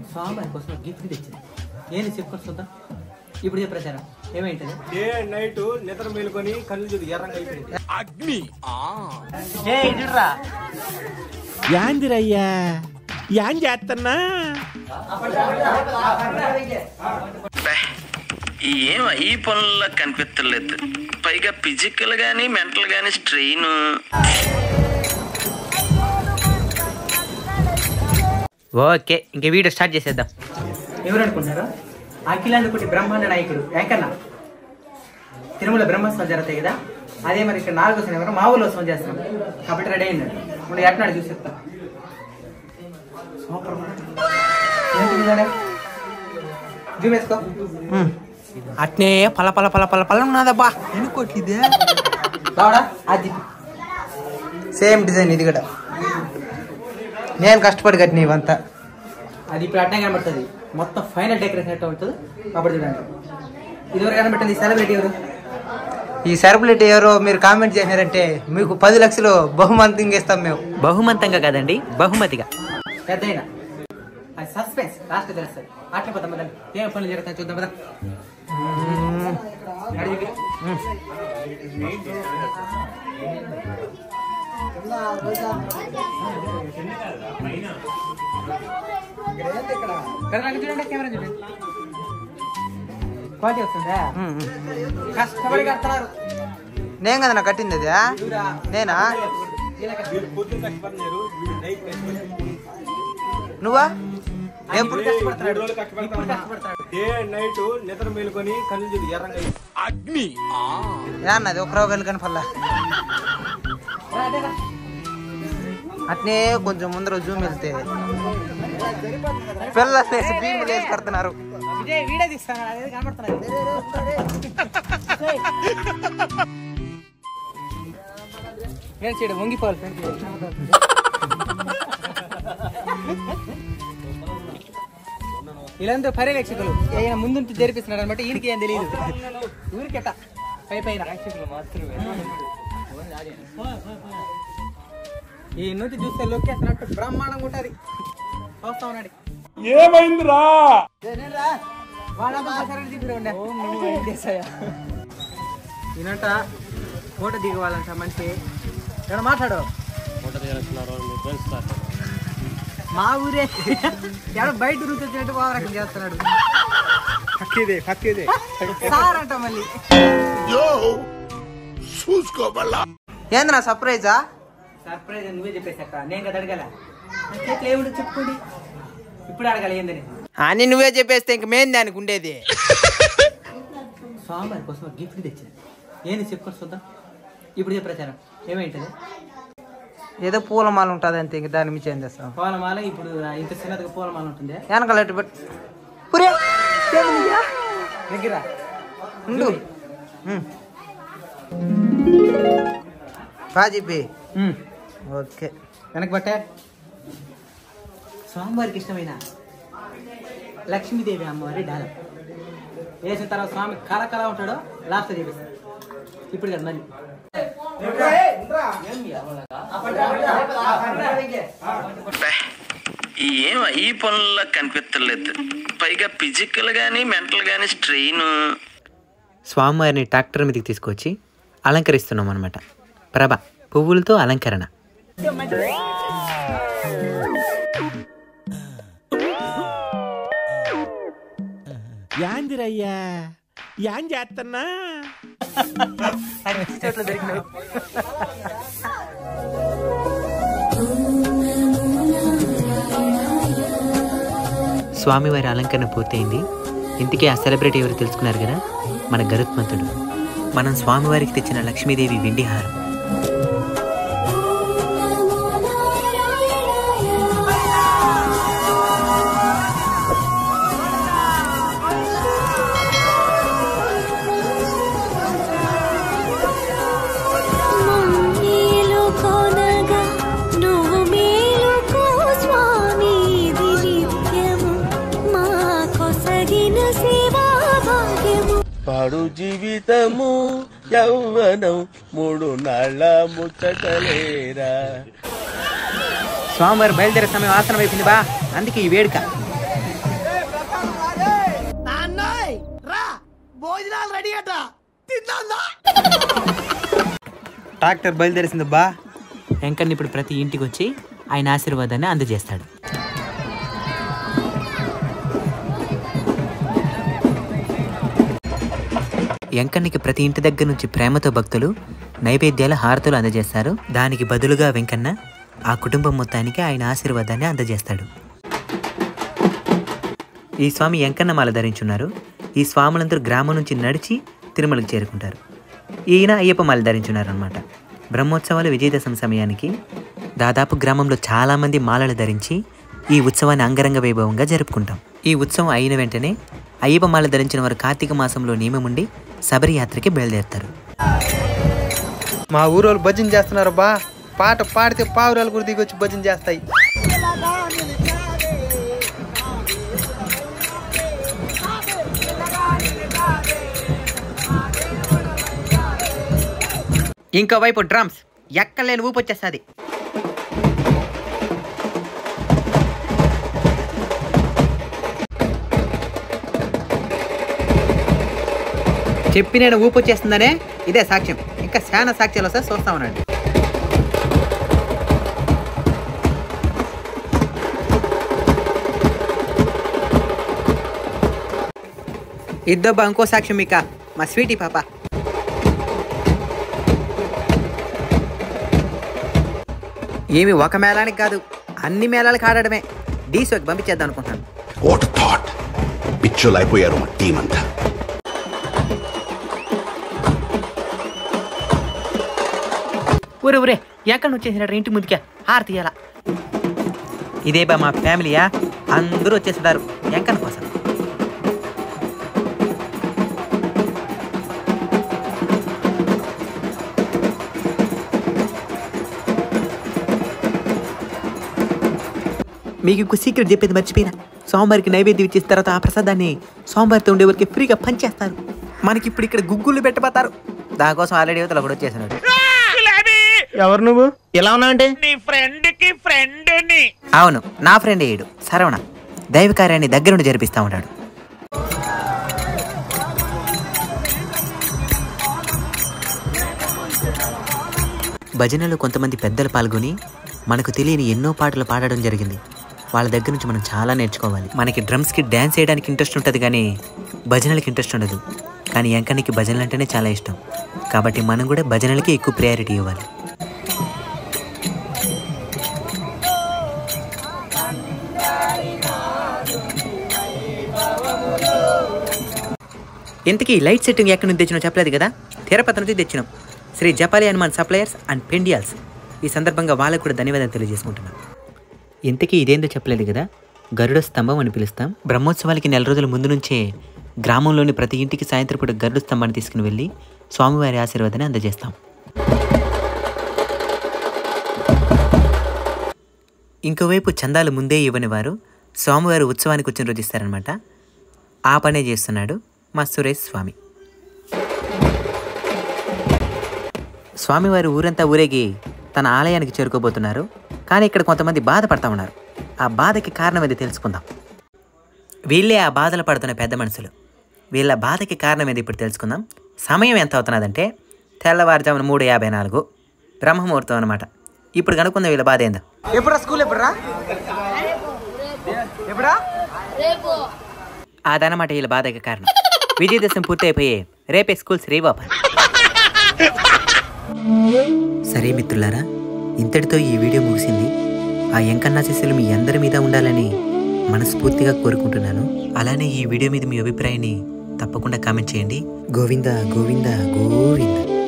స్వామివారి కోసం గిఫ్ట్ తెచ్చింది ఏంది చెప్పుకొని చూద్దాం ఇప్పుడు చెప్పు ప్రచారం ఏమైంటది డే నైట్ నిద్ర మేలుకొని కళ్ళు చూడు ఎర్రంగా అయిపోయింది ఏ ఇటురా యాందిరయ్యా యాం చేస్తున్నా ఏం ఈ పనుల్లో కనిపించలేదు పైగా ఫిజికల్ గానీ మెంటల్ గానీ స్ట్రెయిన్ ఓకే ఇంక వీడియో స్టార్ట్ చేసేద్దాం ఎవరు అనుకుంటున్నారు అఖిలాంధ్రకోటి బ్రహ్మాండ నాయకుడు వెంకన్న తిరుమల బ్రహ్మోత్సవం జరుగుతాయి కదా అదే మరి ఇక్కడ నాలుగో శనివారం మా ఊళ్ళో ఉత్సవం చేస్తున్నాం కాబట్టి రెడీ అయినాడు మనం ఎట్నాడు చూసి చెప్తా సూపర్ ఏంటి ఇలానే? జూమ్ వేసుకో అట్నే పల పల పల పల పల ఉన్నదబ్బా ఎనుకోట్లిదే బావడా అది సేమ్ డిజైన్ ఇది కూడా నేను కష్టపడి కట్టిన ఇవంతా అది ఇప్పుడు అట్నే కనబడుతుంది మొత్తం ఫైనల్ డెకరేషన్ ఎట్లా ఉంటుంది కాబట్టి చూడండి ఇదివరకు కనబెట్టింది ఈ సెలబ్రిటీ ఎవరు ఈ సెలబ్రిటీ ఎవరో మీరు కామెంట్ చేసినారంటే మీకు పది లక్షలు బహుమతి ఇస్తాం మేము బహుమంతంగా కదండి బహుమతిగా పెద్ద అయినా అది సస్పెన్స్ లాస్ట్ తెలుస్తుంది అట్లా పోతాం కదా ఏం పనులు జరుగుతాయి చూద్దాం కదా అడిగి కదా నాకు చూడండి కెమెరా చూడండి క్వాలిటీ వస్తుందా కష్టపడి కడుతున్నారు నేను కదా కట్టింది అది చూడా. నేనా ఇలా కట్టారు. పొద్దున్న కష్టపడినారు నైట్ కష్టపడి నువ్వా ఆయన ఇప్పుడు కష్టపడుతున్నాడు. మూడు రోజులు కష్టపడతా ఇప్పుడు ఉన్నా. కష్టపడుతున్నాడు. డే నైట్ నిద్ర మేలుకొని కళ్ళు చూడు ఎర్రంగా అయిపోయింది. ఏన్నది ఒక రోగాలు కానీ పల్లా రా, అదే రా. అట్నే కొంచెం ముందర జూమ్ వెళ్తే పిల్ల వేసి భీములు వేసి కడుతున్నారు విజయ్ వీడియో తీస్తాను అదే కనబడుతున్నది ఏం చేయడం వంగిపోవాలి ఫ్రెండ్ వీళ్ళందరూ పర్యవేక్షకులు ఈయన ముందు జరిపిస్తున్నారు అనమాట ఈయనకి ఏం తెలియదు ఊరికెట పై పైన ఈ నుంచి చూస్తే లొక్కేస్తున్నట్టు బ్రహ్మాండంగా ఉంటుంది చూస్తా ఉన్నాడు ఏమైందిరా ఈయనంట ఫోటో దిగవాలంట మనిషి ఇక్కడ మాట్లాడు మా ఊరే ఎవడో బయట ఊరికి వచ్చినట్టు వారకం చేస్తున్నాడు పక్కిదే పక్కిదే సార్ అంట మళ్ళీ ఏంది నా సర్ప్రైజా సర్ప్రైజ్ నువ్వే చెప్పేసక్క నేను కదా అడగల చేతిలో ఏమిటో చెప్పుకోండి ఇప్పుడు అడగాలి ఏందని అని నువ్వే చెప్పేస్తే ఇంక మేం దానికి ఉండేది స్వామివారి కోసం గిఫ్ట్ తెచ్చాను ఏంది చెప్పుకొని చూద్దాం ఇప్పుడు చెప్పు ప్రచారం ఏమైంటది ఏదో పూలమాల ఉంటుంది అంతే ఇంక దాని మించి ఏం చేస్తాం పూలమాల ఇప్పుడు ఇంత చిన్నదిగా పూలమాల ఉంటుంది వెనకాల ఎట్టు పెట్టు పురే దగ్గర ఉండు పాజిపి ఓకే వెనక పట్టే స్వామివారికి ఇష్టమైన లక్ష్మీదేవి అమ్మవారి డాలం వేసిన తర్వాత స్వామి కళ కళ ఉంటాడో లాస్ట్ చేపిస్తాడు ఇప్పుడు కదా మళ్ళీ ఏం ఈ పనుల్లో కనిపించలేదు పైగా ఫిజికల్ గానీ మెంటల్ గానీ స్ట్రెయిన్ స్వామివారిని ట్రాక్టర్ మీదకి తీసుకొచ్చి అలంకరిస్తున్నాం అనమాట ప్రభ పువ్వులతో అలంకరణ యాందిరయ్యా యాం చేస్తున్నా చోట్ల దొరికినావు స్వామివారి అలంకరణ పూర్తయింది ఇంతకీ ఆ సెలబ్రిటీ ఎవరు తెలుసుకున్నారు కదా మన గరుత్మంతుడు మనం స్వామివారికి తెచ్చిన లక్ష్మీదేవి వెండి హారం మేలుకొనగా నువ్వు మేలుకో స్వామి ఇది నిత్యము మా కొసగిన సేవా భాగ్యము పాడు జీవితము యౌవనం మూడు నాళ్ళ ముచ్చటలేరా స్వామివారి బయలుదేరే సమయం ఆసనం అయిపోయింది బా అందుకే ఈ వేడుక ట్రాక్టర్ బయలుదేరిసింది బా వెంకన్న ఇప్పుడు ప్రతి ఇంటికి వచ్చి ఆయన ఆశీర్వాదాన్ని అందజేస్తాడు వెంకన్నకి ప్రతి ఇంటి దగ్గర నుంచి ప్రేమతో భక్తులు నైవేద్యాల హారతులు అందజేస్తారు దానికి బదులుగా వెంకన్న ఆ కుటుంబం మొత్తానికి ఆయన ఆశీర్వాదాన్ని అందజేస్తాడు ఈ స్వామి వెంకన్న మాల ధరించున్నారు ఈ స్వాములందరూ గ్రామం నుంచి నడిచి తిరుమలకు చేరుకుంటారు ఈయన అయ్యప్ప మాల ధరించున్నారు అనమాట బ్రహ్మోత్సవాలు విజయదశమి సమయానికి దాదాపు గ్రామంలో చాలామంది మాలలు ధరించి ఈ ఉత్సవాన్ని అంగరంగ వైభవంగా జరుపుకుంటాం ఈ ఉత్సవం అయిన వెంటనే అయ్యప్ప మాల ధరించిన వారు కార్తీక మాసంలో నియమముండి శబరి యాత్రకి బయలుదేరుతారు మా ఊరోళ్ళు భజన చేస్తున్నారు బా పాట పాడితే పావురాలు కూడా దిగొచ్చి భజన చేస్తాయి ఇంకో వైపు డ్రమ్స్ ఎక్కలేని ఊపు వచ్చేస్తుంది చెప్పి నేను ఊపు వచ్చేస్తుందనే ఇదే సాక్ష్యం ఇంకా చాలా సాక్ష్యాలు వస్తే చూస్తా ఉండండి ఇద్దబ్బా ఇంకో సాక్ష్యం మీక మా స్వీటీ పాప ఏమి ఒక మేళానికి కాదు అన్ని మేళాలకు ఆడడమే డీసోకి పంపించేద్దాం అనుకుంటున్నాను వాట్ థాట్ పిచ్చోలు అయిపోయారు మా టీం అంతా ఊరే ఊరే ఎక్కడ వచ్చేసినాడు ఇంటి ముందుకే హారతి తీయాల ఇదే బా మా ఫ్యామిలీయా అందరూ వచ్చేస్తున్నారు ఎంకన్న కోసం మీకు ఇంకో సీక్రెట్ చెప్పేది మర్చిపోయినా సోమవారికి నైవేద్యం ఇచ్చిన తర్వాత ఆ ప్రసాదాన్ని సోమవారితో ఉండేవారికి ఫ్రీగా పంచేస్తారు మనకి ఇప్పుడు ఇక్కడ గుగ్గులు పెట్టబోతారు దానికోసం ఆల్రెడీ యువతలు ఒకటి వచ్చేసినాడు ఎవరు నువ్వు ఎలా ఉన్నా అంటే అవును నా ఫ్రెండ్ ఏడు సరవణ దైవ కార్యాన్ని దగ్గరుండి జరిపిస్తూ ఉంటాడు భజనలో కొంతమంది పెద్దలు పాల్గొని మనకు తెలియని ఎన్నో పాటలు పాడడం జరిగింది వాళ్ళ దగ్గర నుంచి మనం చాలా నేర్చుకోవాలి మనకి డ్రమ్స్కి డ్యాన్స్ చేయడానికి ఇంట్రెస్ట్ ఉంటుంది కానీ భజనలకి ఇంట్రెస్ట్ ఉండదు కానీ ఎంకనికి భజనలు అంటేనే చాలా ఇష్టం కాబట్టి మనం కూడా భజనలకి ఎక్కువ ప్రయారిటీ ఇవ్వాలి ఇంతకీ లైట్ సెట్టింగ్ ఎక్కడి నుంచి తెచ్చినో చెప్పలేదు కదా తిరుపతి నుంచి తెచ్చినాం శ్రీ జపాలి హనుమాన్ సప్లయర్స్ అండ్ పెండియాల్స్ ఈ సందర్భంగా వాళ్ళకు కూడా ధన్యవాదాలు తెలియజేసుకుంటున్నాం ఇంతకీ ఇదేందో చెప్పలేదు కదా గరుడ స్తంభం అని పిలుస్తాం బ్రహ్మోత్సవాలకి నెల రోజుల ముందు నుంచే గ్రామంలోని ప్రతి ఇంటికి సాయంత్రం పూట గరుడ స్తంభాన్ని తీసుకుని వెళ్ళి స్వామివారి ఆశీర్వాదాన్ని అందజేస్తాం ఇంకోవైపు చందాలు ముందే ఇవ్వని వారు స్వామివారి ఉత్సవానికి వచ్చిన రోజు ఇస్తారనమాట ఆ పనే చేస్తున్నాడు మా సురేష్ స్వామి స్వామివారి ఊరంతా ఊరేగి తన ఆలయానికి చేరుకోబోతున్నారు కానీ ఇక్కడ కొంతమంది బాధపడతా ఉన్నారు ఆ బాధకి కారణం ఏది తెలుసుకుందాం వీళ్ళే ఆ బాధలు పడుతున్న పెద్ద మనుషులు వీళ్ళ బాధకి కారణం ఏది ఇప్పుడు తెలుసుకుందాం సమయం ఎంత అవుతున్నదంటే తెల్లవారుజామున మూడు యాభై నాలుగు బ్రహ్మముహూర్తం అనమాట ఇప్పుడు కనుక్కుందాం వీళ్ళ బాధ ఏందో ఎప్పుడా స్కూల్ ఎప్పుడురా ఎప్పుడా అదనమాట వీళ్ళ బాధకి కారణం విజయదశమి పూర్తి అయిపోయి రేపే స్కూల్స్ రీఓపెన్ సరే మిత్రులారా ఇంతటితో ఈ వీడియో ముగిసింది ఆ ఎంకన్నా శిష్యులు మీ అందరి మీద ఉండాలని మనస్ఫూర్తిగా కోరుకుంటున్నాను అలానే ఈ వీడియో మీద మీ అభిప్రాయాన్ని తప్పకుండా కామెంట్ చేయండి గోవింద గోవింద గోవింద